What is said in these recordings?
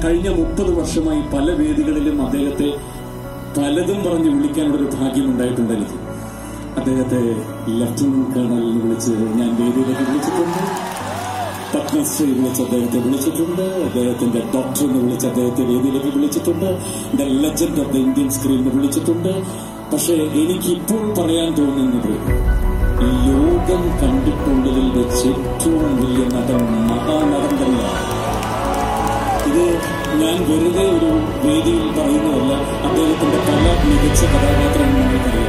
കഴിഞ്ഞ മുപ്പത് വർഷമായി പല വേദികളിലും അദ്ദേഹത്തെ പലതും പറഞ്ഞ് വിളിക്കാനുള്ള ഒരു ഭാഗ്യം ഉണ്ടായിട്ടുണ്ട് എനിക്ക് അദ്ദേഹത്തെ ലഫ്റ്റനന്റ് കേണൽ എന്ന് വിളിച്ച് ഞാൻ വേദിയിലേക്ക് വിളിച്ചിട്ടുണ്ട് പത്മശ്രീ വിളിച്ച് അദ്ദേഹത്തെ വിളിച്ചിട്ടുണ്ട് അദ്ദേഹത്തിന്റെ ഡോക്ടർ എന്ന് വിളിച്ച് അദ്ദേഹത്തെ വേദിയിലേക്ക് വിളിച്ചിട്ടുണ്ട് the legend of the Indian screen എന്ന് വിളിച്ചിട്ടുണ്ട് പക്ഷേ എനിക്ക് ഇപ്പോൾ പറയാൻ തോന്നുന്നത് ഈ ലോകം കണ്ടിട്ടുള്ളതിൽ വെച്ച് ഏറ്റവും വലിയ നടൻ മഹാനടൻ തന്നെയാണ് ഇത് ഞാൻ വെറുതെ ഒരു വേദിയിൽ പറയുന്നതല്ല അദ്ദേഹത്തിന്റെ പല മികച്ച കഥാപാത്രങ്ങൾ നമുക്കറിയാം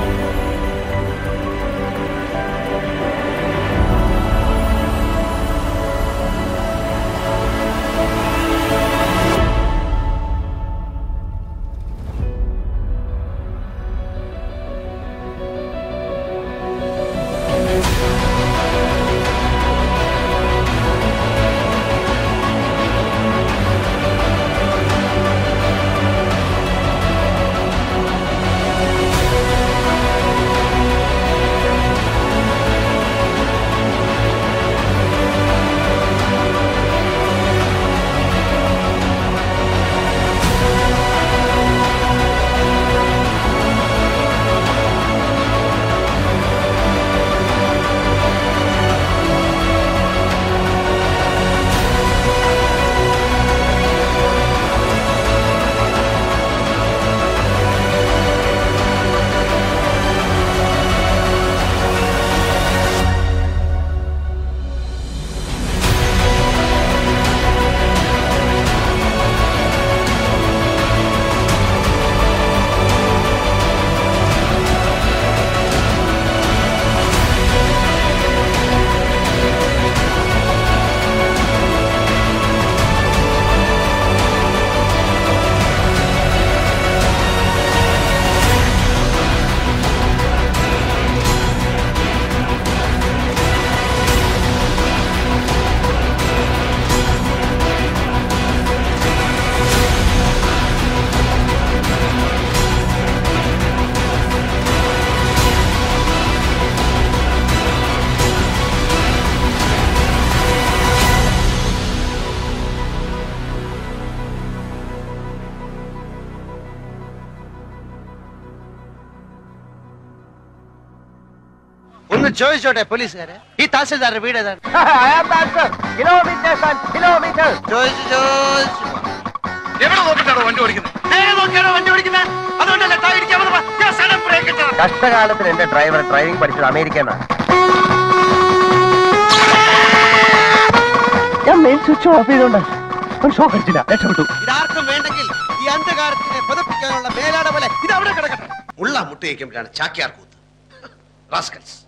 ഒന്ന് ചോദിച്ചോട്ടെ പോലീസുകാരെ ഈ തഹസിൽദാരുടെ വീട് ഏതാണ് ചോദിച്ചു ചോദിച്ചു എവിടെ നോക്കിട്ടാണോ വണ്ടി ഓടിക്കുന്നത് നേരെ നോക്കിയാണോ വണ്ടി ഓടിക്കുന്നത് അതുകൊണ്ടല്ലേ ടൈ ഇടിക്കാൻ വന്നപ്പോ ഞാൻ സഡൻ ബ്രേക്ക് ഇട്ടതാ. കഷ്ടകാലത്തിൽ എന്റെ ഡ്രൈവർ ഡ്രൈവിംഗ് പഠിച്ചത് അമേരിക്കന്നാണ് ഞാൻ മെയിൻ സ്വിച്ച് ഓഫ് ചെയ്തോണ്ട് ഒരു ഷോക്ക് അടിച്ചില്ല രക്ഷപ്പെട്ടു ഇതാർക്കും വേണ്ടെങ്കിൽ ഈ അന്ധകാരത്തിനെ പതപ്പിക്കാനുള്ള മേലാട പോലെ ഇത് അവിടെ കിടക്കട്ടെ ഉള്ള മുട്ടയ്ക്കുമ്പോഴാണ് ചാക്യാർ കൂത്ത് റാസ്കൽസ്